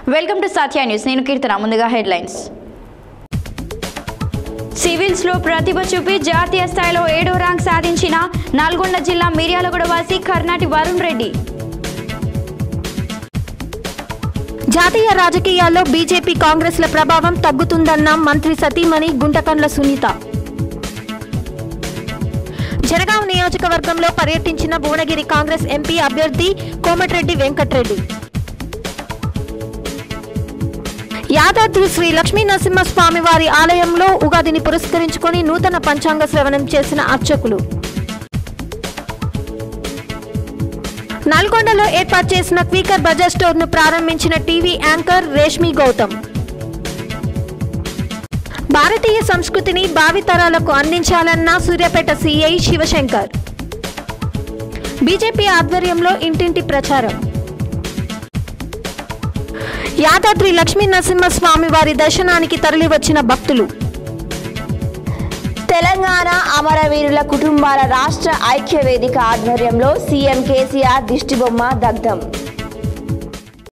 welcome to Satya news నేను కీర్తన ముందుగా headlines civils లో ప్రతిభ చూపి జాతీయ స్థాయిలో ఏడో ర్యాంక్ సాధించిన నల్గొండ జిల్లా మిర్యాలగూడ వాసి కర్ణాటి వరుణ్ రెడ్డి జాతీయ రాజకీయాల్లో బీజేపీ కాంగ్రెస్ల ప్రభావం తగ్గుతుందన్న మంత్రి సతీమణి గుంటకండ్ల సునీత జనగాం నియోజకవర్గంలో పర్యటించిన భువనగిరి కాంగ్రెస్ ఎంపీ అభ్యర్థి కోమటిరెడ్డి వెంకట్రెడ్డి యాదాద్రి శ్రీ లక్ష్మీ నరసింహస్వామి వారి ఆలయంలో ఉగాదిని పురస్కరించుకొని నూతన పంచాంగ శ్రవణం చేసిన అర్చకులు నల్గొండలో ఏర్పాటు చేసిన క్వీకర్ బజార్ స్టోర్ ను ప్రారంభించిన టీవీ యాంకర్ రేష్మి గౌతమ్ భారతీయ సంస్కృతిని భావితరాలకు అందించాలన్న సూర్యాపేట సీఐ శివశంకర్ బీజేపీ ఆధ్వర్యంలో ఇంటింటి ప్రచారం యాదాద్రి లక్ష్మీ నరసింహస్వామి వారి దర్శనానికి తరలివచ్చిన భక్తులు తెలంగాణ అమరవీరుల కుటుంబాల రాష్ట్ర ఐక్య వేదిక ఆధ్వర్యంలో సీఎం కేసీఆర్ దిష్టిబొమ్మ దగ్ధం